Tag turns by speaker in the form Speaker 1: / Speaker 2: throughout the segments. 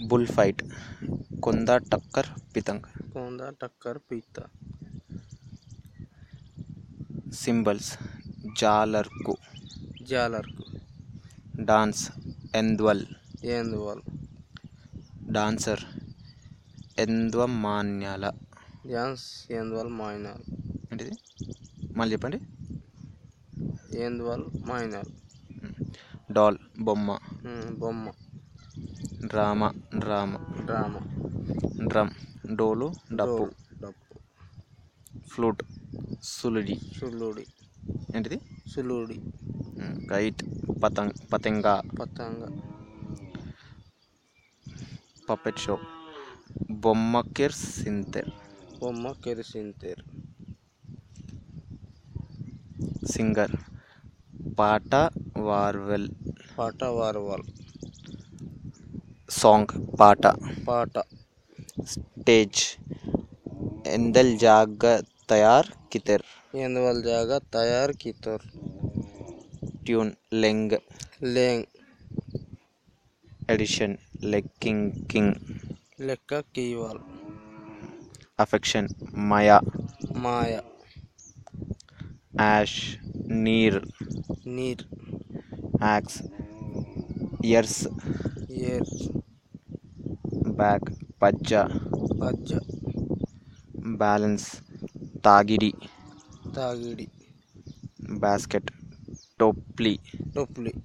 Speaker 1: Bull fight कुंदा टक्कर पितंग
Speaker 2: कोंदा टक्कर पीता
Speaker 1: सिंबल्स జాలర్కు
Speaker 2: జాలర్కు
Speaker 1: డాన్స్ ఎంద్వల్
Speaker 2: ఏందువల్
Speaker 1: డాన్సర్ ఎంద్వమాన్యాల
Speaker 2: డ్యాన్స్ ఏందువల్ మైనాల్
Speaker 1: ఏంటిది మళ్ళీ చెప్పండి
Speaker 2: ఏందువల్ మైనాల్
Speaker 1: డాల్ బొమ్మ
Speaker 2: ఉమ్, బొమ్మ
Speaker 1: డ్రామా డ్రామా
Speaker 2: డ్రామా
Speaker 1: డ్రమ్ డోలు డప్పు
Speaker 2: డోల్, డప్పు
Speaker 1: ఫ్లూట్ సులుడి
Speaker 2: సులుడి
Speaker 1: ఏంటిది
Speaker 2: సులుడి
Speaker 1: కైట్ పతంగ్ పతంగా
Speaker 2: పతంగ
Speaker 1: పపెట్ షో బొమ్మకిర్ సింతెర్
Speaker 2: బొమ్మ కెరిసింతేర్
Speaker 1: సింగర్ పాట వార్వెల్
Speaker 2: పాట వారవాల్
Speaker 1: సాంగ్ పాట
Speaker 2: పాట
Speaker 1: స్టేజ్ ఎందల్ జాగ తయార్ కితెర్
Speaker 2: ఏందువల్ జాగా తయార్ కితోర్
Speaker 1: ట్యూన్ లెంగ్
Speaker 2: లేంగ్
Speaker 1: ఎడిషన్ లెక్కింగ్ కింగ్
Speaker 2: లెక్క కీవాల్
Speaker 1: అఫెక్షన్ మయా
Speaker 2: మాయ
Speaker 1: యాష్ నీర్
Speaker 2: నీర్
Speaker 1: యాక్స్ ఇయర్స్
Speaker 2: ఏర్
Speaker 1: బ్యాక్ పజ్జ
Speaker 2: పజ్జ
Speaker 1: బ్యాలెన్స్ తాగిడి
Speaker 2: తాగిడి
Speaker 1: బాస్కెట్ టోప్లీ
Speaker 2: టొప్లి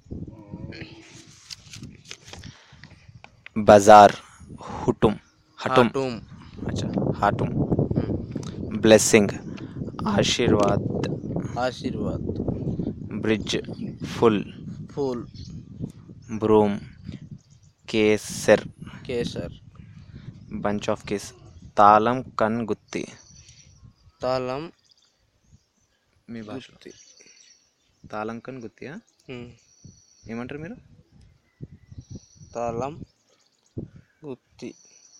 Speaker 1: బజార్ హుటుం హటుం
Speaker 2: హాటూమ్
Speaker 1: అచ్చా హాటుం బ్లెస్సింగ్ ఆశీర్వాద్
Speaker 2: ఆశీర్వాద్
Speaker 1: బ్రిడ్జ్ ఫుల్
Speaker 2: ఫూల్
Speaker 1: బ్రూమ్ కేసర్
Speaker 2: కేసర్
Speaker 1: బంచ్ ఆఫ్ కేస్ తాళం కన్ గుత్తి
Speaker 2: తాళం
Speaker 1: మీ భాషలో
Speaker 2: గుత్తి
Speaker 1: తాళం కన్ గుత్తియా
Speaker 2: ఉమ్.
Speaker 1: ఏమంటారు మీరు
Speaker 2: తాళం గుత్తి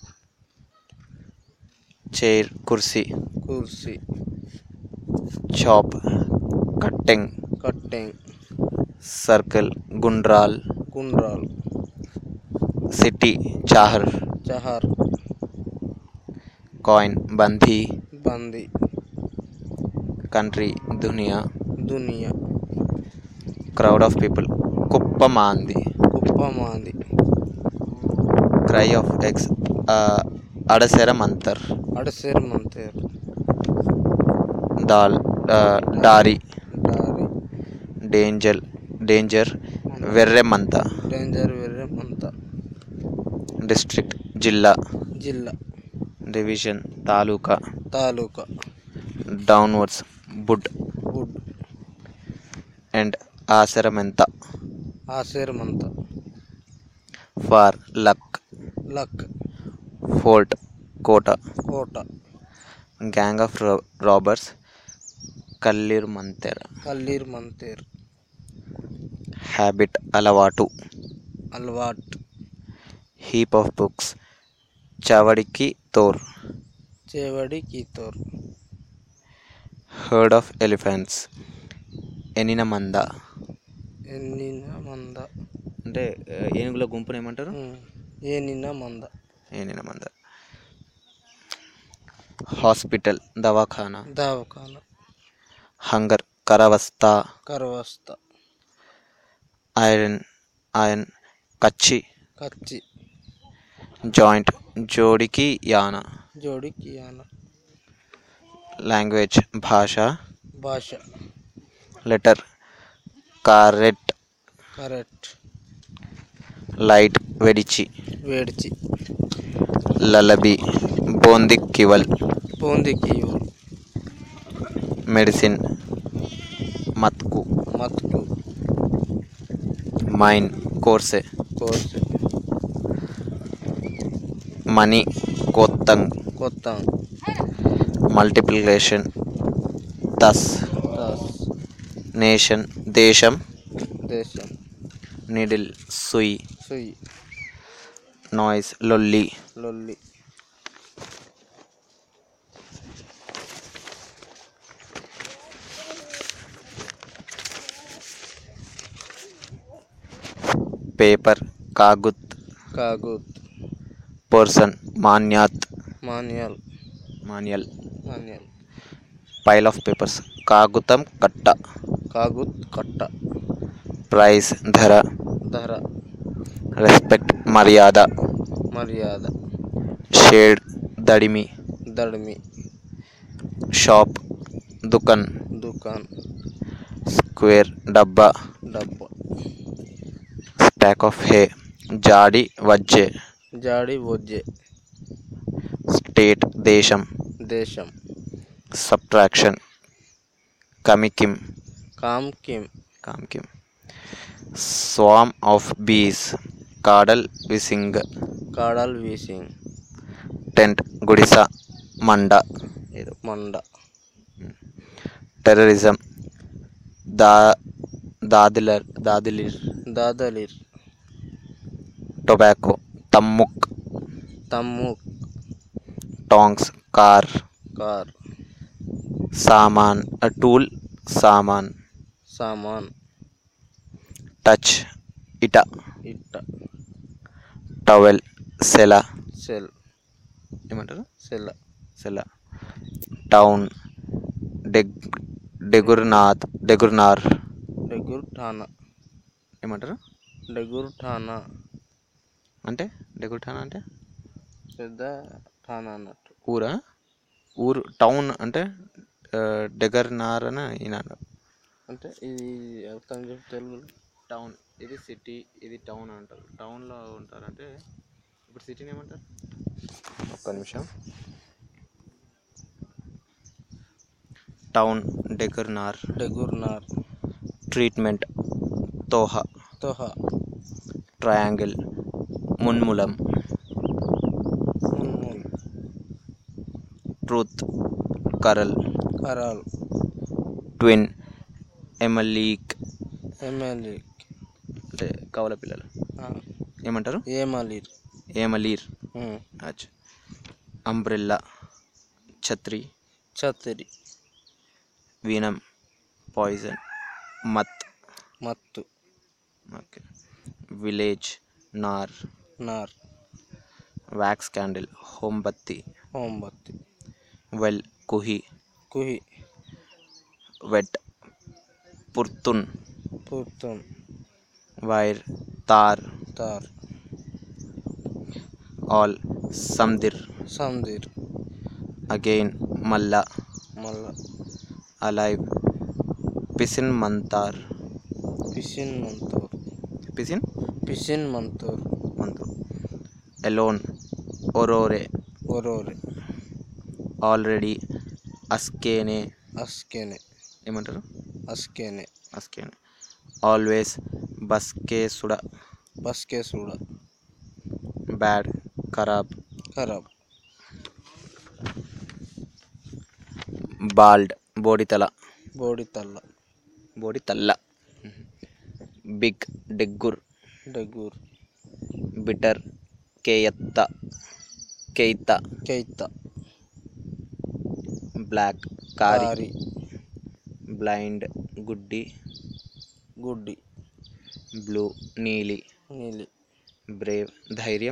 Speaker 1: చైర్ కుర్సీ
Speaker 2: కుర్సీ
Speaker 1: చాప్ కట్టెంగ్
Speaker 2: కట్టెంగ్
Speaker 1: సర్కిల్ గుండ్రాల్
Speaker 2: గుండ్రాల్
Speaker 1: సిటీ చాహర్
Speaker 2: చహార్
Speaker 1: కాయిన్ బంధీ
Speaker 2: బంది
Speaker 1: కంట్రీ దునియా
Speaker 2: దునియా
Speaker 1: క్రౌడ్ ఆఫ్ పీపుల్ కుప్ప మాంది
Speaker 2: కుప్ప మాంది
Speaker 1: క్రై ఆఫ్ ఎగ్స్ అడసెర మంతర్
Speaker 2: అడసేర్ మంతేర్
Speaker 1: దాల్ డారి
Speaker 2: దారి
Speaker 1: డేంజర్ డేంజర్ వెర్రెమంత
Speaker 2: డేంజర్ వెర్రె మంత
Speaker 1: డిస్ట్రిక్ట్ జిల్లా
Speaker 2: జిల్లా
Speaker 1: డివిజన్ తాలూకా
Speaker 2: తాలూకా
Speaker 1: డౌన్వర్డ్స్ బుడ్
Speaker 2: వుడ్
Speaker 1: అండ్ ఆసరమెంత
Speaker 2: ఆసేర్ మంత
Speaker 1: ఫార్ లక్
Speaker 2: లక్
Speaker 1: ఫోర్ట్ కోట
Speaker 2: కోట
Speaker 1: గ్యాంగ్ ఆఫ్ రాబర్స్ కల్లీర్ మంతెర
Speaker 2: కల్లీర్ మంతేర్
Speaker 1: హ్యాబిట్ అలవాటు
Speaker 2: అల్వాట్
Speaker 1: హీప్ ఆఫ్ బుక్స్ చవడికి తోర్
Speaker 2: చేవడి కీతోర్
Speaker 1: హర్డ్ ఆఫ్ ఎలిఫెంట్స్ ఎనిన మంద
Speaker 2: ఎన్నిన మంద
Speaker 1: అంటే ఏనుగుల గుంపును ఏమంటారు
Speaker 2: ఉమ్. ఏనిన మంద
Speaker 1: ఏనిన మంద హాస్పిటల్ దవాఖానా
Speaker 2: దవాఖాన
Speaker 1: హంగర్ కరవస్త
Speaker 2: కరవస్త
Speaker 1: ఐరన్ ఐరన్ కచ్చి
Speaker 2: కచ్చి
Speaker 1: జాయింట్ జోడికి యాన
Speaker 2: జోడి కియాన
Speaker 1: లాంగ్వేజ్ భాష
Speaker 2: భాష
Speaker 1: లెటర్ కారెట్
Speaker 2: కరెక్ట్
Speaker 1: లైట్ వెడిచి
Speaker 2: వేడిచి
Speaker 1: లలబి బోంది కివల్
Speaker 2: బూంది కీవల్
Speaker 1: మెడిసిన్ మత్కు
Speaker 2: మత్కు
Speaker 1: మైన్ కోర్సె
Speaker 2: కోర్సు
Speaker 1: మనీ కోత్తంగ్
Speaker 2: కొత్త
Speaker 1: మల్టిప్లికేషన్ దస్
Speaker 2: దాస్
Speaker 1: నేషన్ దేశం
Speaker 2: దేశం
Speaker 1: నిడిల్ సుయి
Speaker 2: సుయి
Speaker 1: నాయిస్ లొల్లి
Speaker 2: లొల్లి
Speaker 1: పేపర్ కాగుత్
Speaker 2: కాగుత్
Speaker 1: పర్సన్ మాన్యాత్
Speaker 2: మాన్యల్
Speaker 1: మాన్యల్
Speaker 2: మాన్యల్
Speaker 1: పైల్ ఆఫ్ పేపర్స్ కాగుతం కట్ట
Speaker 2: కాగుత్ కట్ట
Speaker 1: ప్రైస్ ధర
Speaker 2: ధర
Speaker 1: రెస్పెక్ట్ మర్యాద
Speaker 2: మర్యాద
Speaker 1: షేడ్ దడిమి
Speaker 2: దడిమి
Speaker 1: షాప్ దుకాన్
Speaker 2: దుకాన్
Speaker 1: స్క్వేర్ డబ్బా
Speaker 2: డబ్బా
Speaker 1: స్టాక్ ఆఫ్ హే జాడి వజ్జే
Speaker 2: జాడి వజ్జే
Speaker 1: స్టేట్ దేశం
Speaker 2: దేశం
Speaker 1: సబ్ట్రాక్షన్ కమికిమ్
Speaker 2: కామ్ కిమ్
Speaker 1: కామ్కిమ్ స్వామ్ ఆఫ్ బీస్ కాడల్ విసింగ్
Speaker 2: కాడల్ వీసింగ్
Speaker 1: టెంట్ గుడిస మండ ఏదో
Speaker 2: మండ
Speaker 1: టెర్రరిజం దా దాదిలర్ దాదిలిర్
Speaker 2: దాదలిర్
Speaker 1: టొబాకో తమ్ముక్
Speaker 2: తమ్ము
Speaker 1: టాంగ్స్ కార్
Speaker 2: కార్
Speaker 1: సామాన్ టూల్ సామాన్
Speaker 2: సామాన్
Speaker 1: టచ్ ఇట
Speaker 2: ఇట్ట
Speaker 1: టవెల్ సెల
Speaker 2: సెల్
Speaker 1: ఏమంటారు
Speaker 2: సెల్
Speaker 1: సెల టౌన్ డెగ్ డెగుర్నాథ్ డెగుర్నార్
Speaker 2: డెగుర్ ఠానా
Speaker 1: ఏమంటారు
Speaker 2: డెగుర్ ఠానా
Speaker 1: అంటే డెగుర్ఠానా అంటే
Speaker 2: పెద్ద ఠానా అన్నట్టు
Speaker 1: ఊరా ఊరు టౌన్ అంటే ఆ, డెగర్నార్ అని ఈయన అన్నారు.
Speaker 2: అంటే ఇది అర్థం చెప్పు తెలుగులో
Speaker 1: టౌన్ ఇది సిటీ ఇది టౌన్ అంటారు టౌన్లో ఉంటారంటే ఇప్పుడు సిటీని ఏమంటారు ఒక్క నిమిషం టౌన్ డెగర్నార్
Speaker 2: డెగుర్నార్
Speaker 1: ట్రీట్మెంట్ తోహ
Speaker 2: తోహా
Speaker 1: ట్రయాంగిల్ మున్ములం
Speaker 2: మున్మున్
Speaker 1: ట్రూత్ కరల్
Speaker 2: కరాల్
Speaker 1: ట్విన్ ఎమలీక్
Speaker 2: ఎమ్మెల్యే
Speaker 1: అంటే కవల పిల్లలు ఏమంటారు
Speaker 2: ఏమలీర్
Speaker 1: ఏమలీర్ అచ్చ అంబ్రెల్లా ఛత్రి
Speaker 2: ఛత్రి
Speaker 1: వీనం పాయిజన్ మత్
Speaker 2: మత్తు
Speaker 1: ఓకే విలేజ్ నార్
Speaker 2: నార్
Speaker 1: వ్యాక్స్ క్యాండిల్ హోంబత్తి
Speaker 2: మోంబత్తి
Speaker 1: వెల్ కుహి
Speaker 2: కుహి
Speaker 1: వెట్ పుర్తున్
Speaker 2: పూర్తం
Speaker 1: వైర్ తార్
Speaker 2: తార్
Speaker 1: ఆల్ సందిర్
Speaker 2: సందీర్
Speaker 1: అగైన్ మల్లా
Speaker 2: మళ్ళా
Speaker 1: అలైవ్ పిసిన్ మంతార్
Speaker 2: పిసిన్ మంతూర్
Speaker 1: పిసిన్
Speaker 2: పిసిన్ మంతూర్
Speaker 1: మంతూర్ ఎలోన్ ఒరోరే
Speaker 2: ఒరోరే
Speaker 1: ఆల్రెడీ అస్కేనే
Speaker 2: అస్కేనే
Speaker 1: ఏమంటారు
Speaker 2: అస్కేనే
Speaker 1: అస్కేనే ఆల్వేస్ బస్కేసుడ
Speaker 2: బస్కే సూడ
Speaker 1: బ్యాడ్ ఖరాబ్
Speaker 2: ఖరాబ్
Speaker 1: బాల్డ్ బోడితల
Speaker 2: బోడి తల్ల
Speaker 1: బోడి తల్ల బిగ్ డెగ్గుర్
Speaker 2: డెగూర్
Speaker 1: బిటర్ కేయత్త కేయిత
Speaker 2: కైత
Speaker 1: బ్లాక్ కారి
Speaker 2: కారి
Speaker 1: బ్లైండ్ గుడ్డి
Speaker 2: గుడ్డి
Speaker 1: బ్లూ నీలి
Speaker 2: నీలి
Speaker 1: బ్రేవ్ ధైర్యం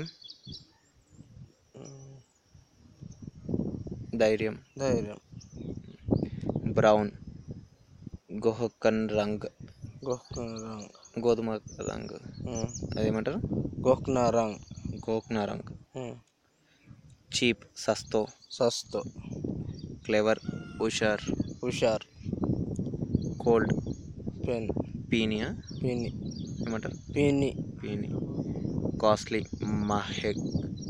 Speaker 1: ధైర్యం
Speaker 2: ధైర్యం
Speaker 1: బ్రౌన్ గోహకన్ రంగ్
Speaker 2: గోక్న రంగ్
Speaker 1: గోధుమ రంగ్ అదేమంటారు
Speaker 2: గోక్న రంగ్
Speaker 1: గోక్నా రంగ్ చీప్ సస్తో
Speaker 2: సస్తో
Speaker 1: క్లెవర్ హుషార్
Speaker 2: హుషార్
Speaker 1: కోల్డ్
Speaker 2: పెన్
Speaker 1: పీనియా
Speaker 2: పిని
Speaker 1: ఏమంటారు
Speaker 2: పిని
Speaker 1: పీని కాస్ట్లీ మహెగ్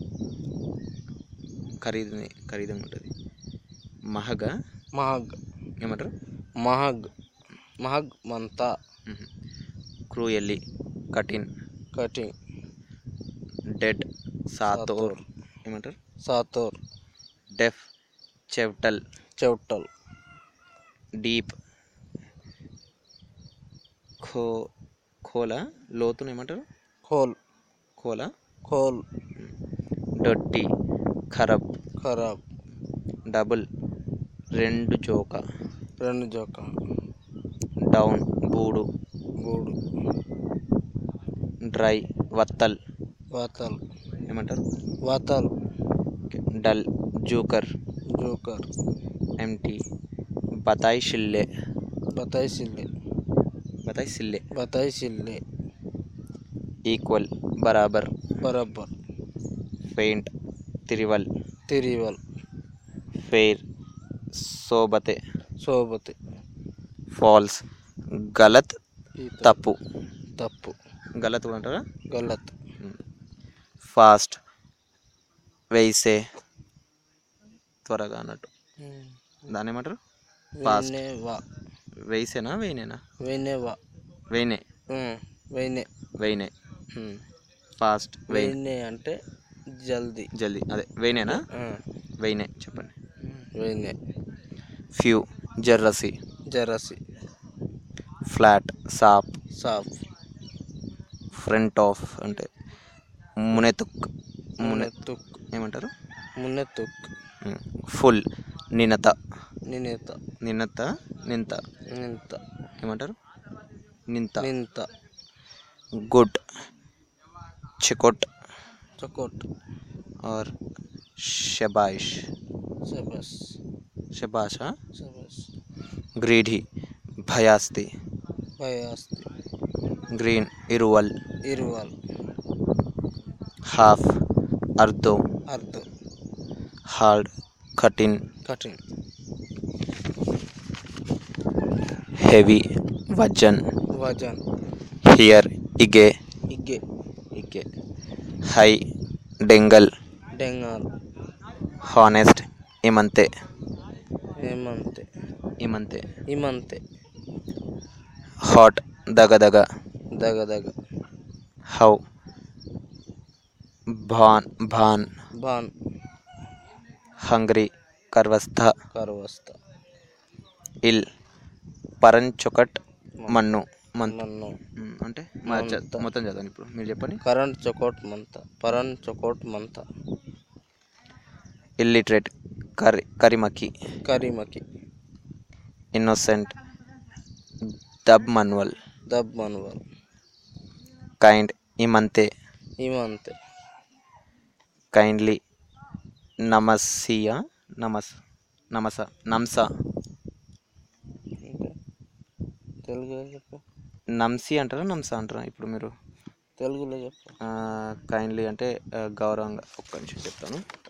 Speaker 1: ఖరీదు ఖరీదుగా ఉంటుంది మహగా
Speaker 2: మహగ్
Speaker 1: ఏమంటారు
Speaker 2: మహగ్ మహగ్ మంతా
Speaker 1: క్రూయల్లీ కఠిన్
Speaker 2: కటింగ్
Speaker 1: డెడ్ సాతోర్
Speaker 2: సాతోర్.
Speaker 1: ఏమంటారు
Speaker 2: సాతోర్
Speaker 1: డెఫ్ చెవ్టల్
Speaker 2: చెవటల్
Speaker 1: డీప్ ఖో ఖోలా లోతును ఏమంటారు
Speaker 2: ఖోల్
Speaker 1: ఖోలా
Speaker 2: ఖోల్
Speaker 1: డొట్టి ఖరబ్
Speaker 2: ఖరాబ్
Speaker 1: డబుల్ రెండు జోక
Speaker 2: రెండు జోక
Speaker 1: డౌన్ బూడు
Speaker 2: గూడు
Speaker 1: డ్రై వత్తల్
Speaker 2: వాతల్
Speaker 1: ఏమంటారు
Speaker 2: వాతాలు
Speaker 1: ఓకే డల్ జూకర్
Speaker 2: జోకర్
Speaker 1: ఎంటీ బతాయి షిల్లే
Speaker 2: బతాయి సిల్లే
Speaker 1: బతాయి సిల్లే
Speaker 2: బతాయి సిల్లే
Speaker 1: ఈక్వల్ బరాబర్
Speaker 2: బరబ్బర్
Speaker 1: ఫెయింట్ తిరివల్
Speaker 2: తిరివల్
Speaker 1: ఫెయిర్ సోబతే
Speaker 2: సోబతి
Speaker 1: ఫాల్స్ గలత్
Speaker 2: ఈత
Speaker 1: తప్పు
Speaker 2: తప్పు
Speaker 1: గలత్ కూడా అంటారా
Speaker 2: గలత్
Speaker 1: ఫాస్ట్ వేసే త్వరగా అన్నట్టు దాన్ని ఏమంటారు ఫాస్ట్
Speaker 2: వెన్నెవా
Speaker 1: వేసేనా వేయినేనా
Speaker 2: వెన్నెవా
Speaker 1: వేయినే
Speaker 2: వెన్నె
Speaker 1: వేయినే ఫాస్ట్ వెయిన్
Speaker 2: వెన్నె అంటే జల్దీ
Speaker 1: జల్దీ అదే వేయినేనా వెయినే చెప్పండి
Speaker 2: వెన్నె
Speaker 1: ఫ్యూ జర్రసి
Speaker 2: జరసి
Speaker 1: ఫ్లాట్ సాప్
Speaker 2: సాఫ్
Speaker 1: ఫ్రంట్ ఆఫ్ అంటే మునెతుక్ మునె
Speaker 2: మునెత్తుక్
Speaker 1: ఏమంటారు
Speaker 2: మునెత్తుక్
Speaker 1: ఫుల్ నినత
Speaker 2: నినేత
Speaker 1: నిన్నత నింత
Speaker 2: నింత
Speaker 1: ఏమంటారు నింత
Speaker 2: నింత
Speaker 1: గుడ్ చికోట్
Speaker 2: చకోట్
Speaker 1: और शबाइश
Speaker 2: సబస్
Speaker 1: शबाशा
Speaker 2: సబస్
Speaker 1: ग्रीढी भयास्ति
Speaker 2: భయాస్తి
Speaker 1: ग्रीन इरुवल
Speaker 2: ఇరువల్
Speaker 1: हाफ अर्धो
Speaker 2: అర్ధ
Speaker 1: हार्ड कठिन
Speaker 2: కఠిన్
Speaker 1: हेवी वजन
Speaker 2: వజన్
Speaker 1: हियर इगे
Speaker 2: ఇగ్గే
Speaker 1: इगे हाई डेंगल
Speaker 2: డెంగాల్
Speaker 1: హానెస్ట్ ఇమంతే
Speaker 2: ఏమంతే
Speaker 1: ఇమంతే
Speaker 2: ఇమంతే
Speaker 1: హాట్ దగదగ
Speaker 2: దగ దగ
Speaker 1: హౌ భాన్ భాన్
Speaker 2: బాన్
Speaker 1: హంగ్రీ కర్వస్థ
Speaker 2: కరువస్త
Speaker 1: ఇల్ పరంచొకట్ మన్ను మన్
Speaker 2: మన్ను
Speaker 1: మ్, అంటే మా చ- మొత్తం చదవండి ఇప్పుడు మీరు చెప్పండి
Speaker 2: కరెంట్ చొకోట్ మంత పరన్ చొకోట్ మంత
Speaker 1: ఇల్లిటరేట్ కరి కరిమకి
Speaker 2: కరిమకి
Speaker 1: ఇన్నోసెంట్ దబ్ మన్వల్
Speaker 2: దబ్ మనువల్
Speaker 1: కైండ్ ఇమంతే
Speaker 2: ఇమంతే
Speaker 1: కైండ్లీ నమస్సియ నమస్ నమస నంస
Speaker 2: అంటే తెలుగులో చెప్పు
Speaker 1: నంసి అంటారా నంస అంటారా ఇప్పుడు మీరు
Speaker 2: తెలుగులో చెప్పు
Speaker 1: కైండ్లీ అంటే ఆ, గౌరవంగా ఒక్క నిమిషం చెప్తాను